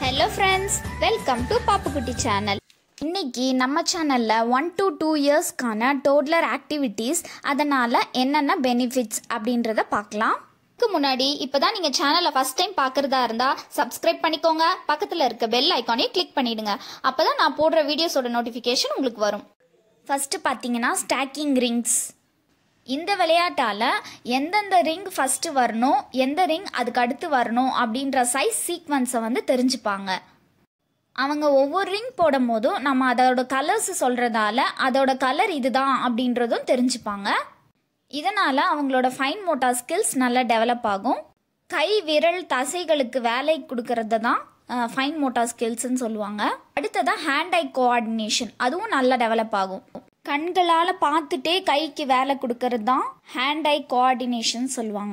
Hello friends welcome to Pappukutti channel இன்னைக்கு நம்ம சேனலில் ஒன் to டூ இயர்ஸ்க்கான டோட்லர் ஆக்டிவிட்டீஸ் அதனால் என்னென்ன பெனிஃபிட்ஸ் அப்படின்றத பார்க்கலாம் இதுக்கு முன்னாடி இப்போ தான் நீங்கள் சேனலை ஃபஸ்ட் டைம் பார்க்குறதா இருந்தால் சப்ஸ்கிரைப் பண்ணிக்கோங்க பக்கத்தில் இருக்க பெல் ஐக்கானையும் கிளிக் பண்ணிடுங்க அப்போ தான் நான் போடுற வீடியோஸோட நோட்டிஃபிகேஷன் உங்களுக்கு வரும் ஃபஸ்ட்டு பார்த்தீங்கன்னா ஸ்டாக்கிங் ரிங்ஸ் இந்த விளையாட்டால் எந்தெந்த ரிங் ஃபஸ்ட்டு வரணும் எந்த ரிங் அதுக்கு அடுத்து வரணும் அப்படின்ற சைஸ் சீக்வன்ஸை வந்து தெரிஞ்சுப்பாங்க அவங்க ஒவ்வொரு ரிங் போடும் போதும் நம்ம அதோட கலர்ஸ் சொல்கிறதால அதோட கலர் இதுதான் அப்படின்றதும் தெரிஞ்சுப்பாங்க இதனால் அவங்களோட ஃபைன் மோட்டார் ஸ்கில்ஸ் நல்லா டெவலப் ஆகும் கை விரல் தசைகளுக்கு வேலை கொடுக்கறது தான் ஃபைன் மோட்டார் ஸ்கில்ஸ்ன்னு சொல்லுவாங்க அடுத்ததாக ஹேண்ட் ஐ கோஆர்டினேஷன் அதுவும் நல்லா டெவலப் ஆகும் கண்களால் பார்த்துட்டே கைக்கு வேலை கொடுக்கறது தான் ஹேண்ட் ஐ கோஆர்டினேஷன் சொல்லுவாங்க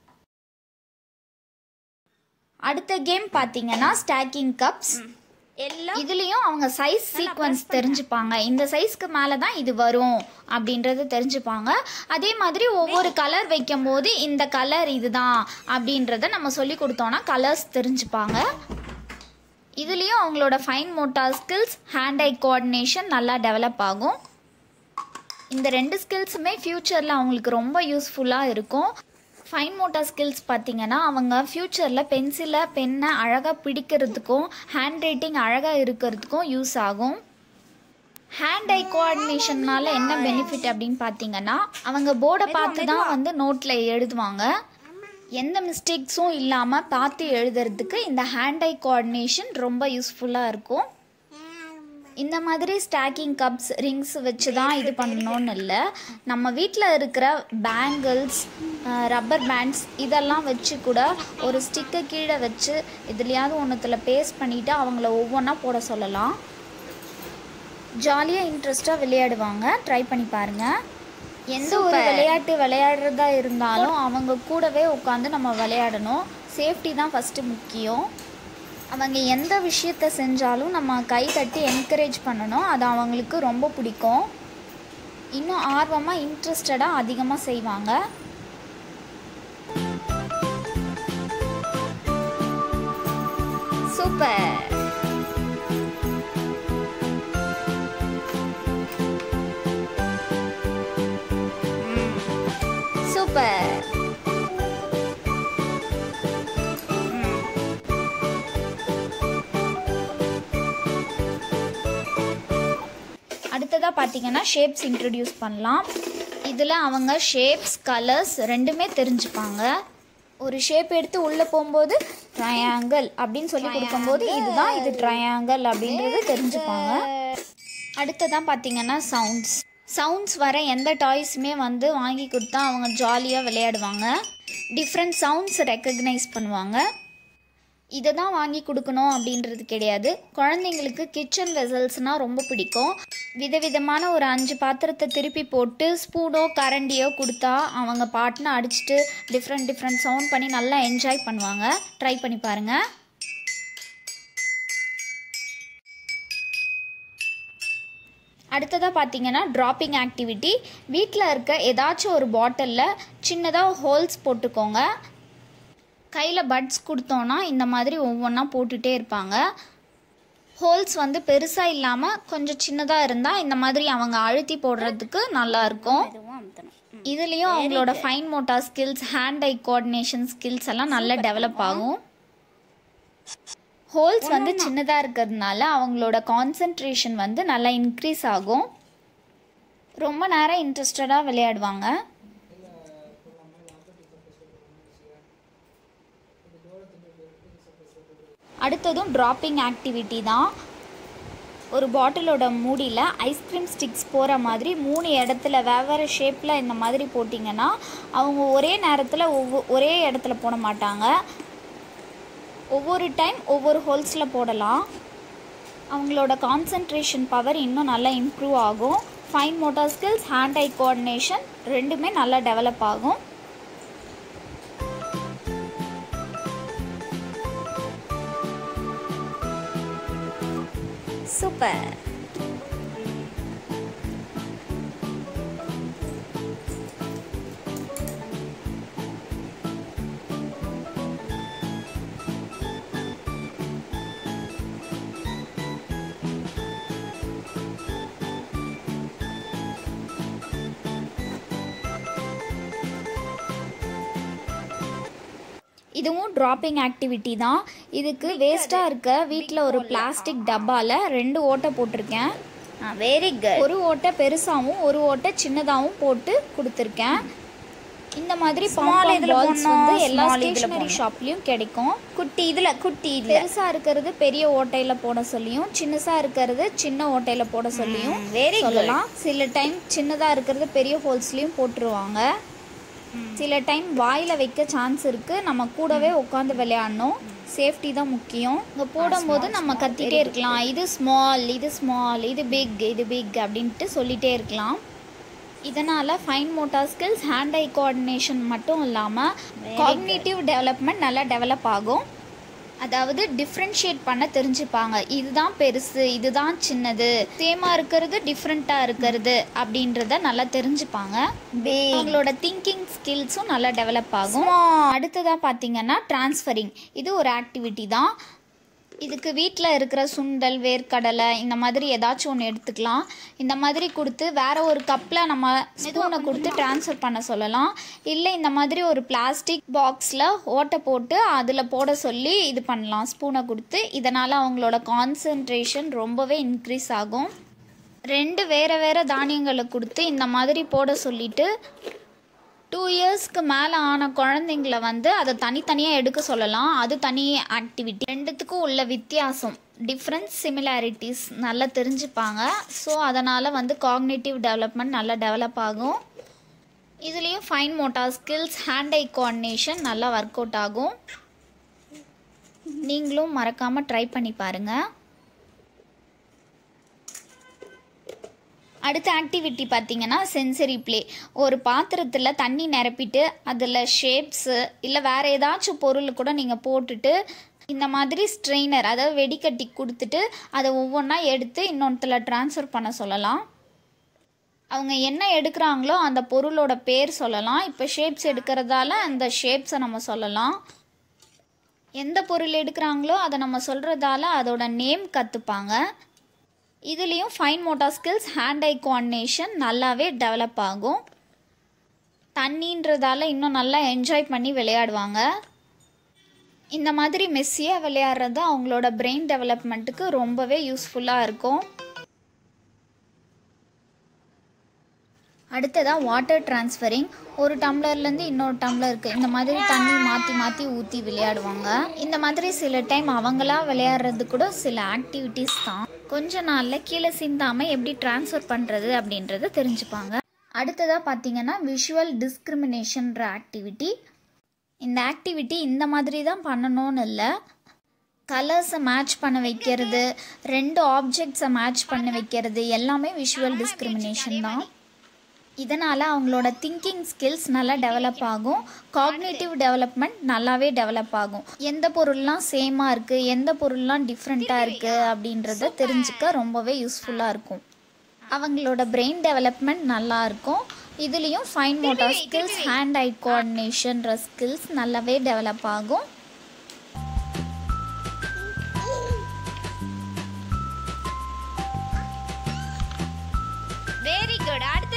அடுத்த கேம் பார்த்தீங்கன்னா ஸ்டாக்கிங் கப்ஸ் எல்லாம் இதுலேயும் அவங்க சைஸ் சீக்வன்ஸ் தெரிஞ்சுப்பாங்க இந்த சைஸ்க்கு மேலே தான் இது வரும் அப்படின்றது தெரிஞ்சுப்பாங்க அதே மாதிரி ஒவ்வொரு கலர் வைக்கும் போது இந்த கலர் இதுதான் அப்படின்றத நம்ம சொல்லி கொடுத்தோன்னா கலர்ஸ் தெரிஞ்சுப்பாங்க இதுலேயும் அவங்களோட fine motor skills hand eye coordination நல்லா டெவலப் ஆகும் இந்த ரெண்டு ஸ்கில்ஸுமே ஃப்யூச்சரில் அவங்களுக்கு ரொம்ப யூஸ்ஃபுல்லாக இருக்கும் ஃபைன் மோட்டார் ஸ்கில்ஸ் பார்த்தீங்கன்னா அவங்க ஃப்யூச்சரில் பென்சிலை பென்னை அழகாக பிடிக்கிறதுக்கும் ஹேண்ட் ரைட்டிங் அழகாக இருக்கிறதுக்கும் யூஸ் ஆகும் ஹேண்ட் ஐ கோஆர்டினேஷன்னால என்ன பெனிஃபிட் அப்படின்னு பார்த்தீங்கன்னா அவங்க போர்டை பார்த்து தான் வந்து நோட்டில் எழுதுவாங்க எந்த மிஸ்டேக்ஸும் இல்லாமல் பார்த்து எழுதுறதுக்கு இந்த ஹேண்ட் ஐ கோஆர்டினேஷன் ரொம்ப யூஸ்ஃபுல்லாக இருக்கும் இந்த மாதிரி ஸ்டாக்கிங் கப்ஸ் ரிங்ஸ் வச்சு தான் இது பண்ணணும்னு இல்லை நம்ம வீட்டில் இருக்கிற பேங்கிள்ஸ் ரப்பர் பேண்ட்ஸ் இதெல்லாம் வச்சு கூட ஒரு ஸ்டிக்கை கீழே வச்சு எதுலையாவது ஒன்றுத்தில் பேஸ்ட் பண்ணிவிட்டு அவங்கள ஒவ்வொன்றா போட சொல்லலாம் ஜாலியாக இன்ட்ரெஸ்ட்டாக விளையாடுவாங்க ட்ரை பண்ணி பாருங்கள் எந்த ஒரு விளையாட்டு விளையாடுறதா இருந்தாலும் அவங்க கூடவே உட்காந்து நம்ம விளையாடணும் சேஃப்டி தான் ஃபஸ்ட்டு முக்கியம் அவங்க எந்த விஷயத்த செஞ்சாலும் நம்ம கை தட்டி என்கரேஜ் பண்ணணும் அது அவங்களுக்கு ரொம்ப பிடிக்கும் இன்னும் ஆர்வமாக இன்ட்ரெஸ்டடாக அதிகமாக செய்வாங்க சூப்பர் சூப்பர் அடுத்ததாக பார்த்தீங்கன்னா ஷேப்ஸ் இன்ட்ரடியூஸ் பண்ணலாம் இதில் அவங்க ஷேப்ஸ் கலர்ஸ் ரெண்டுமே தெரிஞ்சுப்பாங்க ஒரு ஷேப் எடுத்து உள்ளே போகும்போது ட்ரையாங்கிள் அப்படின்னு சொல்லி கொடுக்கும்போது இதுதான் இது ட்ரையாங்கிள் அப்படின்றது தெரிஞ்சுப்பாங்க அடுத்ததான் பார்த்தீங்கன்னா சவுண்ட்ஸ் சவுண்ட்ஸ் வர எந்த டாய்ஸுமே வந்து வாங்கி கொடுத்தா அவங்க ஜாலியாக விளையாடுவாங்க டிஃப்ரெண்ட் சவுண்ட்ஸ் ரெக்கக்னைஸ் பண்ணுவாங்க இதை தான் வாங்கி கொடுக்கணும் அப்படின்றது கிடையாது குழந்தைங்களுக்கு கிச்சன் வெசல்ஸ்னால் ரொம்ப பிடிக்கும் விதவிதமான ஒரு அஞ்சு பாத்திரத்தை திருப்பி போட்டு ஸ்பூனோ கரண்டியோ கொடுத்தா அவங்க பாட்டுன்னு அடிச்சுட்டு டிஃப்ரெண்ட் டிஃப்ரெண்ட் சவுண்ட் பண்ணி நல்லா என்ஜாய் பண்ணுவாங்க ட்ரை பண்ணி பாருங்கள் அடுத்ததாக பார்த்தீங்கன்னா ட்ராப்பிங் ஆக்டிவிட்டி வீட்டில் இருக்க ஏதாச்சும் ஒரு பாட்டிலில் சின்னதாக ஹோல்ஸ் போட்டுக்கோங்க கையில் பட்ஸ் கொடுத்தோன்னா இந்த மாதிரி ஒவ்வொன்றா போட்டுகிட்டே இருப்பாங்க ஹோல்ஸ் வந்து பெருசாக இல்லாமல் கொஞ்சம் சின்னதாக இருந்தால் இந்த மாதிரி அவங்க அழுத்தி போடுறதுக்கு நல்லாயிருக்கும் இதுலேயும் அவங்களோட fine motor skills hand eye coordination skills எல்லாம் நல்லா டெவலப் ஆகும் ஹோல்ஸ் வந்து சின்னதாக இருக்கிறதுனால அவங்களோட கான்சன்ட்ரேஷன் வந்து நல்லா இன்க்ரீஸ் ஆகும் ரொம்ப நேரம் இன்ட்ரெஸ்டடாக விளையாடுவாங்க அடுத்ததும் ட்ராப்பிங் ஆக்டிவிட்டி தான் ஒரு பாட்டிலோட மூடியில் ஐஸ்கிரீம் ஸ்டிக்ஸ் போகிற மாதிரி மூணு இடத்துல வெவ்வேறு ஷேப்பில் இந்த மாதிரி போட்டிங்கன்னா அவங்க ஒரே நேரத்தில் ஒவ்வொ ஒரே இடத்துல போட மாட்டாங்க ஒவ்வொரு டைம் ஒவ்வொரு ஹோல்ஸில் போடலாம் அவங்களோட கான்சன்ட்ரேஷன் பவர் இன்னும் நல்லா இம்ப்ரூவ் ஆகும் fine motor skills hand eye coordination ரெண்டுமே நல்லா டெவலப் ஆகும் சூப்பர் இதுவும் ட்ராப்பிங் ஆக்டிவிட்டி தான் இதுக்கு வேஸ்ட்டாக இருக்க வீட்டில் ஒரு பிளாஸ்டிக் டப்பாவில் ரெண்டு ஓட்டை போட்டிருக்கேன் வெரி குட் ஒரு ஓட்டை பெருசாகவும் ஒரு ஓட்டை சின்னதாகவும் போட்டு கொடுத்துருக்கேன் இந்த மாதிரி Small பால் இதுல பால்ஸ் போடணும், வந்து எல்லா small இதுல ஸ்டேஷனரி போடணும். ஷாப்லேயும் கிடைக்கும் குட்டி இதுல குட்டி இதுல பெருசா இருக்கிறது பெரிய ஓட்டையில போட சொல்லியும் சின்னசா இருக்கிறது சின்ன ஓட்டையில போட சொல்லியும் ம், very good. சொல்லலாம் சில டைம் சின்னதா இருக்கிறது பெரிய ஹோல்ஸ்லயும் போட்டுருவாங்க சில டைம் வாயில வைக்க சான்ஸ் இருக்கு நம்ம கூடவே உட்காந்து விளையாடணும் சேஃப்டி தான் முக்கியம் இங்க போடும்போது நம்ம கத்திட்டே இருக்கலாம் இது ஸ்மால் இது ஸ்மால் இது பிக் இது பிக் அப்படின்ட்டு சொல்லிட்டே இருக்கலாம் இதனால் fine motor skills hand eye coordination மட்டும் இல்லாமல் காக்னிட்டிவ் டெவலப்மெண்ட் நல்லா டெவலப் ஆகும் அதாவது டிஃப்ரென்ஷியேட் பண்ண தெரிஞ்சுப்பாங்க இதுதான் பெருசு இதுதான் சின்னது சேமாக இருக்கிறது டிஃப்ரெண்ட்டாக இருக்கிறது அப்படின்றத நல்லா தெரிஞ்சுப்பாங்க Big. அவங்களோட திங்கிங் ஸ்கில்ஸும் நல்லா டெவலப் ஆகும் அடுத்ததாக பார்த்தீங்கன்னா ட்ரான்ஸ்ஃபரிங் இது ஒரு ஆக்டிவிட்டி தான் இதுக்கு வீட்டில் இருக்கிற சுண்டல் வேர்க்கடலை இந்த மாதிரி ஏதாச்சும் ஒன்று எடுத்துக்கலாம் இந்த மாதிரி கொடுத்து வேற ஒரு கப்பில் நம்ம ஸ்பூனை கொடுத்து ட்ரான்ஸ்ஃபர் பண்ண சொல்லலாம் இல்லை இந்த மாதிரி ஒரு பிளாஸ்டிக் பாக்ஸில் ஓட்டை போட்டு அதில் போட சொல்லி இது பண்ணலாம் ஸ்பூனை கொடுத்து இதனால் அவங்களோட கான்சன்ட்ரேஷன் ரொம்பவே இன்க்ரீஸ் ஆகும் ரெண்டு வேறு வேறு தானியங்களை கொடுத்து இந்த மாதிரி போட சொல்லிட்டு டூ இயர்ஸ்க்கு மேலே ஆன குழந்தைங்கள வந்து அதை தனித்தனியாக எடுக்க சொல்லலாம் அது தனி ஆக்டிவிட்டி ரெண்டுத்துக்கும் உள்ள வித்தியாசம் டிஃப்ரென்ஸ் சிமிலாரிட்டிஸ் நல்லா தெரிஞ்சுப்பாங்க ஸோ அதனால் வந்து காக்னேட்டிவ் டெவலப்மெண்ட் நல்லா டெவலப் ஆகும் இதுலேயும் fine motor skills hand eye coordination நல்லா ஒர்க் அவுட் ஆகும் நீங்களும் மறக்காமல் ட்ரை பண்ணி பாருங்கள் அடுத்த ஆக்டிவிட்டி பார்த்தீங்கன்னா சென்சரி ப்ளே ஒரு பாத்திரத்தில் தண்ணி நிரப்பிட்டு அதில் ஷேப்ஸு இல்லை வேறு ஏதாச்சும் பொருள் கூட நீங்கள் போட்டுட்டு இந்த மாதிரி ஸ்ட்ரெயினர் அதாவது வெடிக்கட்டி கொடுத்துட்டு அதை ஒவ்வொன்றா எடுத்து இன்னொன்றுத்தில் ட்ரான்ஸ்ஃபர் பண்ண சொல்லலாம் அவங்க என்ன எடுக்கிறாங்களோ அந்த பொருளோட பேர் சொல்லலாம் இப்போ ஷேப்ஸ் எடுக்கிறதால அந்த ஷேப்ஸை நம்ம சொல்லலாம் எந்த பொருள் எடுக்கிறாங்களோ அதை நம்ம சொல்கிறதால அதோட நேம் கற்றுப்பாங்க இதுலேயும் fine motor skills hand eye coordination நல்லாவே டெவலப் ஆகும் தண்ணின்றதால இன்னும் நல்லா என்ஜாய் பண்ணி விளையாடுவாங்க இந்த மாதிரி மெஸ்ஸியாக விளையாடுறது அவங்களோட பிரெயின் டெவலப்மெண்ட்டுக்கு ரொம்பவே யூஸ்ஃபுல்லாக இருக்கும் அடுத்ததாக வாட்டர் ட்ரான்ஸ்ஃபரிங் ஒரு டம்ளர்லேருந்து இன்னொரு டம்ளருக்கு இந்த மாதிரி தண்ணி மாற்றி மாற்றி ஊற்றி விளையாடுவாங்க இந்த மாதிரி சில டைம் அவங்களா விளையாடுறது கூட சில ஆக்டிவிட்டீஸ் தான் கொஞ்ச நாளில் கீழே சிந்தாமல் எப்படி ட்ரான்ஸ்ஃபர் பண்ணுறது அப்படின்றத தெரிஞ்சுப்பாங்க அடுத்ததாக பார்த்தீங்கன்னா விஷுவல் டிஸ்கிரிமினேஷன்ற ஆக்டிவிட்டி இந்த ஆக்டிவிட்டி இந்த மாதிரி தான் பண்ணணும்னு இல்லை கலர்ஸை மேட்ச் பண்ண வைக்கிறது ரெண்டு ஆப்ஜெக்ட்ஸை மேட்ச் பண்ண வைக்கிறது எல்லாமே விஷுவல் டிஸ்கிரிமினேஷன் தான் இதனால் அவங்களோட திங்கிங் ஸ்கில்ஸ் நல்லா டெவலப் ஆகும் காக்னேட்டிவ் டெவலப்மெண்ட் நல்லாவே டெவலப் ஆகும் எந்த பொருள்லாம் சேமாக இருக்குது எந்த பொருள்லாம் டிஃப்ரெண்ட்டாக இருக்குது அப்படின்றத தெரிஞ்சுக்க ரொம்பவே யூஸ்ஃபுல்லாக இருக்கும் அவங்களோட பிரெயின் டெவலப்மெண்ட் நல்லா இருக்கும் இதுலேயும் fine motor skills hand eye கோஆர்டினேஷன்ற ஸ்கில்ஸ் நல்லாவே டெவலப் ஆகும் வெரி குட் அடுத்து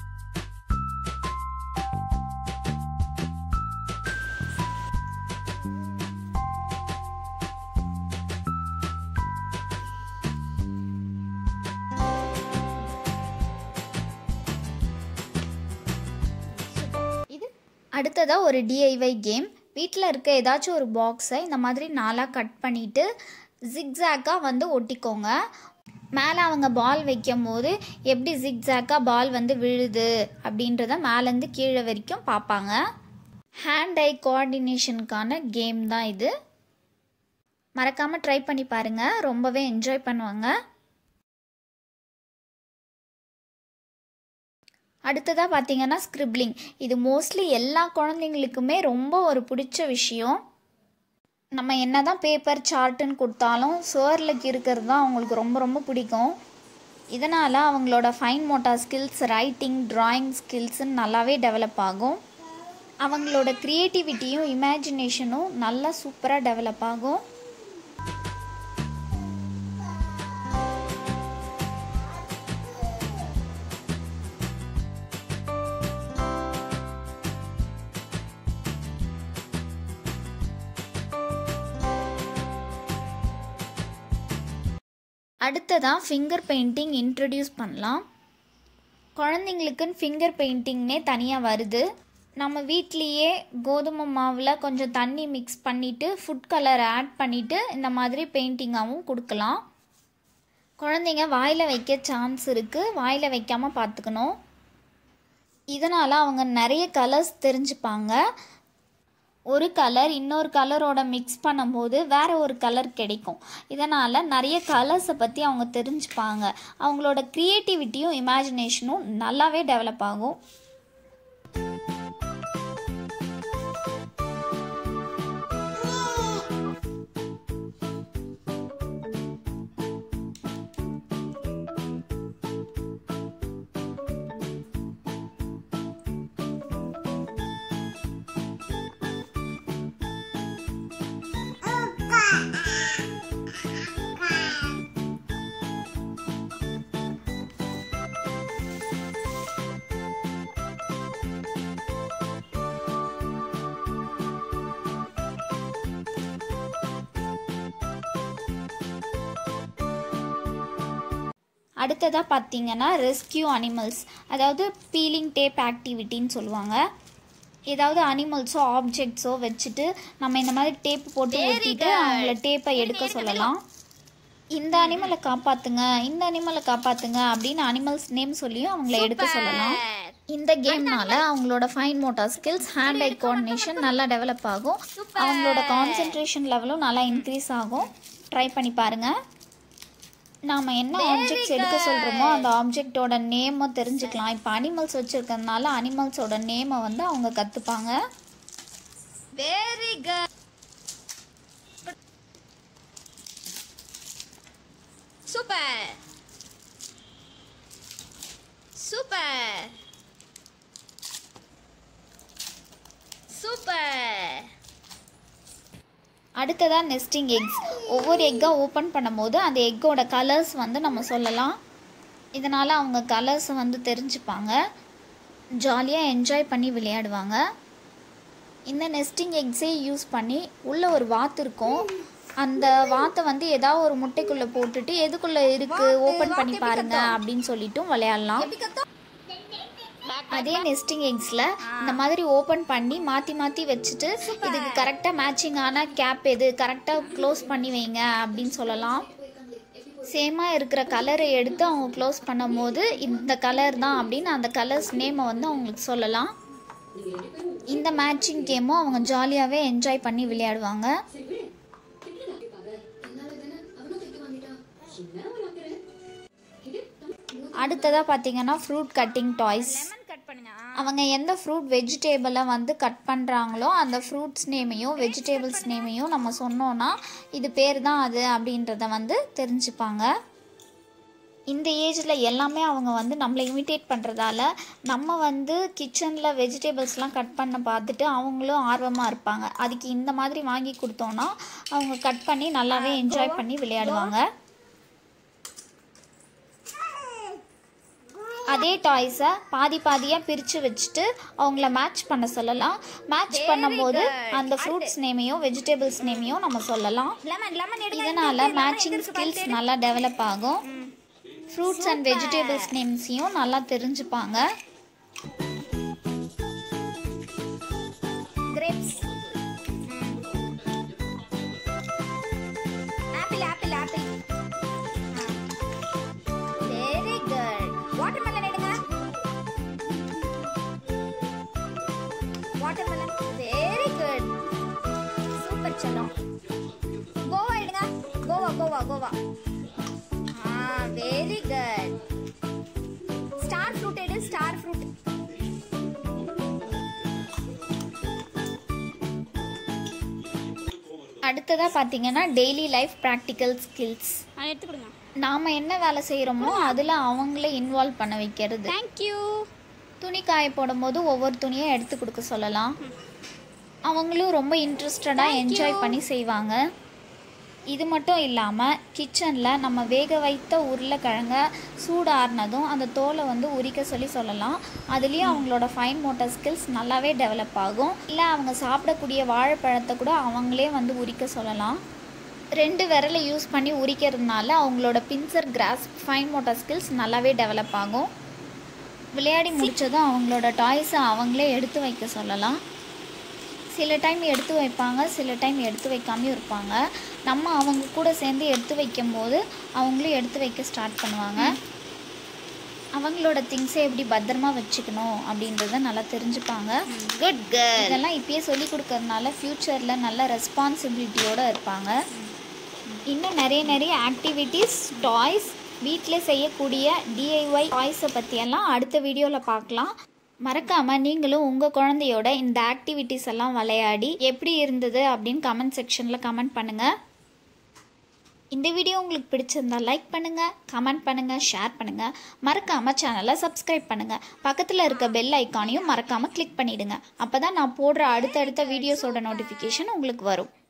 இது அடுத்ததாக ஒரு டிஐவை கேம் வீட்டில் இருக்க ஏதாச்சும் ஒரு பாக்ஸை இந்த மாதிரி நாலாக கட் பண்ணிவிட்டு ஜிக்ஸாக்காக வந்து ஒட்டிக்கோங்க மேலே அவங்க பால் வைக்கும் போது எப்படி ஜிக்ஸாக்காக பால் வந்து விழுது அப்படின்றத மேலேருந்து கீழே வரைக்கும் பார்ப்பாங்க ஹேண்ட் ஐ கோஆர்டினேஷனுக்கான கேம் தான் இது மறக்காமல் ட்ரை பண்ணி பாருங்கள் ரொம்பவே என்ஜாய் பண்ணுவாங்க அடுத்ததாக பார்த்தீங்கன்னா ஸ்கிரிப்லிங் இது மோஸ்ட்லி எல்லா குழந்தைங்களுக்குமே ரொம்ப ஒரு பிடிச்ச விஷயம் நம்ம என்ன தான் பேப்பர் சார்ட்டுன்னு கொடுத்தாலும் சுவரில் இருக்கிறது தான் அவங்களுக்கு ரொம்ப ரொம்ப பிடிக்கும் இதனால் அவங்களோட fine motor skills writing drawing ஸ்கில்ஸுன்னு நல்லாவே டெவலப் ஆகும் அவங்களோட க்ரியேட்டிவிட்டியும் இமேஜினேஷனும் நல்லா சூப்பராக டெவலப் ஆகும் அடுத்ததாக ஃபிங்கர் பெயிண்டிங் இன்ட்ரடியூஸ் பண்ணலாம் குழந்தைங்களுக்குன்னு ஃபிங்கர் பெயிண்டிங்னே தனியாக வருது நம்ம வீட்லேயே கோதுமை மாவில் கொஞ்சம் தண்ணி மிக்ஸ் பண்ணிவிட்டு ஃபுட் கலர் ஆட் பண்ணிவிட்டு இந்த மாதிரி பெயிண்டிங்காகவும் கொடுக்கலாம் குழந்தைங்க வாயில் வைக்க சான்ஸ் இருக்குது வாயில் வைக்காமல் பார்த்துக்கணும் இதனால் அவங்க நிறைய கலர்ஸ் தெரிஞ்சுப்பாங்க ஒரு கலர் இன்னொரு கலரோட மிக்ஸ் பண்ணும்போது வேற ஒரு கலர் கிடைக்கும் இதனால் நிறைய கலர்ஸை பற்றி அவங்க தெரிஞ்சுப்பாங்க அவங்களோட க்ரியேட்டிவிட்டியும் இமேஜினேஷனும் நல்லாவே டெவலப் ஆகும் அடுத்ததாக பார்த்தீங்கன்னா ரெஸ்கியூ அனிமல்ஸ் அதாவது பீலிங் டேப் ஆக்டிவிட்டின்னு சொல்லுவாங்க ஏதாவது அனிமல்ஸோ ஆப்ஜெக்ட்ஸோ வச்சுட்டு நம்ம இந்த மாதிரி டேப் போட்டு ஒட்டிட்டு அவங்கள டேப்பை எடுக்க சொல்லலாம் இந்த அனிமலை காப்பாத்துங்க இந்த அனிமலை காப்பாத்துங்க அப்படின்னு அனிமல்ஸ் நேம் சொல்லியும் அவங்கள எடுக்க சொல்லலாம் இந்த கேம்னால அவங்களோட fine motor skills hand eye coordination நல்லா டெவலப் ஆகும் அவங்களோட கான்சென்ட்ரேஷன் லெவலும் நல்லா இன்க்ரீஸ் ஆகும் ட்ரை பண்ணி பாருங்க நாம என்ன ஆப்ஜெக்ட்ஸ் எடுக்க சொல்கிறோமோ அந்த ஆப்ஜெக்டோட நேமை தெரிஞ்சுக்கலாம் இப்போ அனிமல்ஸ் வச்சுருக்கறதுனால அனிமல்ஸோட நேமை வந்து அவங்க கற்றுப்பாங்க very good super super super அடுத்ததாக நெஸ்டிங் எக்ஸ் ஒவ்வொரு எக்காக ஓப்பன் பண்ணும்போது அந்த எக்கோட கலர்ஸ் வந்து நம்ம சொல்லலாம் இதனால் அவங்க கலர்ஸை வந்து தெரிஞ்சுப்பாங்க ஜாலியாக என்ஜாய் பண்ணி விளையாடுவாங்க இந்த நெஸ்டிங் எக்ஸே யூஸ் பண்ணி உள்ளே ஒரு வாத்து இருக்கும் அந்த வாத்தை வந்து ஏதாவது ஒரு முட்டைக்குள்ளே போட்டுட்டு எதுக்குள்ளே இருக்குது ஓப்பன் பண்ணி பாருங்க அப்படின்னு சொல்லிட்டும் விளையாடலாம் அதே நெஸ்டிங் எக்ஸில் இந்த மாதிரி ஓப்பன் பண்ணி மாற்றி மாற்றி வச்சுட்டு இதுக்கு கரெக்டாக மேட்சிங் ஆன கேப் எது கரெக்டாக க்ளோஸ் பண்ணி வைங்க அப்படின்னு சொல்லலாம் சேமாக இருக்கிற கலரை எடுத்து அவங்க க்ளோஸ் பண்ணும்போது இந்த கலர் தான் அப்படின்னு அந்த கலர்ஸ் நேமை வந்து அவங்களுக்கு சொல்லலாம் இந்த மேட்சிங் கேமும் அவங்க ஜாலியாகவே என்ஜாய் பண்ணி விளையாடுவாங்க அடுத்ததாக பார்த்தீங்கன்னா fruit cutting toys lemon cut பண்ணுங்க ஆ. அவங்க எந்த ஃப்ரூட் வெஜிடேபிளை வந்து கட் பண்ணுறாங்களோ அந்த ஃப்ரூட்ஸ் நேமையும் வெஜிடேபிள்ஸ் நேமையும் நம்ம சொன்னோன்னா இது பேர் தான் அது அப்படின்றத வந்து தெரிஞ்சுப்பாங்க இந்த ஏஜில் எல்லாமே அவங்க வந்து நம்மளை இமிட்டேட் பண்ணுறதால நம்ம வந்து கிச்சனில் வெஜிடேபிள்ஸ்லாம் கட் பண்ண பார்த்துட்டு அவங்களும் ஆர்வமாக இருப்பாங்க அதுக்கு இந்த மாதிரி வாங்கி கொடுத்தோன்னா அவங்க கட் பண்ணி நல்லாவே என்ஜாய் பண்ணி விளையாடுவாங்க அதே டாய்ஸை பாதி பாதியாக பிரித்து வச்சுட்டு அவங்கள மேட்ச் பண்ண சொல்லலாம் மேட்ச் பண்ணும்போது அந்த ஃப்ரூட்ஸ் நேமையும் வெஜிடபிள்ஸ் நேமையும் நம்ம சொல்லலாம் லெமன் லெமன் எடுங்க இதனால் மேட்சிங் ஸ்கில்ஸ் நல்லா டெவலப் ஆகும் ஃப்ரூட்ஸ் அண்ட் வெஜிடபிள்ஸ் நேம்ஸையும் நல்லா தெரிஞ்சுப்பாங்க grapes apple apple apple very good watermelon எடுங்க வாட்டர்மெலன் வெரி குட் சூப்பர் செல்லம் கோவா எடுங்க கோவா கோவா கோவா ஆ வெரி குட் ஸ்டார் ஃப்ரூட் எடு ஸ்டார் ஃப்ரூட் அடுத்ததாக பார்த்தீங்கன்னா டெய்லி லைஃப் ப்ராக்டிக்கல் ஸ்கில்ஸ் அதை எடுத்து கொடுங்க நாம் என்ன வேலை செய்கிறோமோ அதில் அவங்கள இன்வால்வ் பண்ண வைக்கிறது தேங்க்யூ துணி காய போடும்போது ஒவ்வொரு துணியை எடுத்து கொடுக்க சொல்லலாம் அவங்களும் ரொம்ப இன்ட்ரெஸ்டடாக என்ஜாய் பண்ணி செய்வாங்க இது மட்டும் இல்லாமல் கிச்சனில் நம்ம வேக வைத்த உருளைக்கிழங்க சூடாறினதும் அந்த தோலை வந்து உரிக்க சொல்லி சொல்லலாம் அதுலேயும் அவங்களோட ஃபைன் மோட்டார் ஸ்கில்ஸ் நல்லாவே டெவலப் ஆகும் இல்லை அவங்க சாப்பிடக்கூடிய வாழைப்பழத்தை கூட அவங்களே வந்து உரிக்க சொல்லலாம் ரெண்டு விரலை யூஸ் பண்ணி உரிக்கிறதுனால அவங்களோட pincer grasp fine motor skills நல்லாவே டெவலப் ஆகும் விளையாடி முடிச்சதும் அவங்களோட டாய்ஸை அவங்களே எடுத்து வைக்க சொல்லலாம் சில டைம் எடுத்து வைப்பாங்க சில டைம் எடுத்து வைக்காமையும் இருப்பாங்க நம்ம அவங்க கூட சேர்ந்து எடுத்து வைக்கும்போது அவங்களும் எடுத்து வைக்க ஸ்டார்ட் பண்ணுவாங்க அவங்களோட திங்ஸை எப்படி பத்திரமா வச்சுக்கணும் அப்படின்றத நல்லா தெரிஞ்சுப்பாங்க குட் கேர்ள் இதெல்லாம் இப்பயே சொல்லி கொடுக்கறதுனால ஃப்யூச்சரில் நல்ல ரெஸ்பான்சிபிலிட்டியோடு இருப்பாங்க இன்னும் நிறைய நிறைய ஆக்டிவிட்டீஸ் டாய்ஸ் வீட்டில் செய்யக்கூடிய டிஐஒய் டாய்ஸை பற்றியெல்லாம் அடுத்த வீடியோவில் பார்க்கலாம் மறக்காமல் நீங்களும் உங்கள் குழந்தையோட இந்த ஆக்டிவிட்டீஸ் எல்லாம் விளையாடி எப்படி இருந்தது அப்படின்னு கமெண்ட் செக்ஷனில் கமெண்ட் பண்ணுங்கள் இந்த வீடியோ உங்களுக்கு பிடிச்சிருந்தா லைக் பண்ணுங்கள் கமெண்ட் பண்ணுங்கள் ஷேர் பண்ணுங்கள் மறக்காமல் சேனலை சப்ஸ்கிரைப் பண்ணுங்கள் பக்கத்தில் இருக்க பெல் ஐக்கானையும் மறக்காமல் கிளிக் பண்ணிவிடுங்க அப்போ தான் நான் போடுற அடுத்தடுத்த வீடியோஸோட நோட்டிஃபிகேஷன் உங்களுக்கு வரும்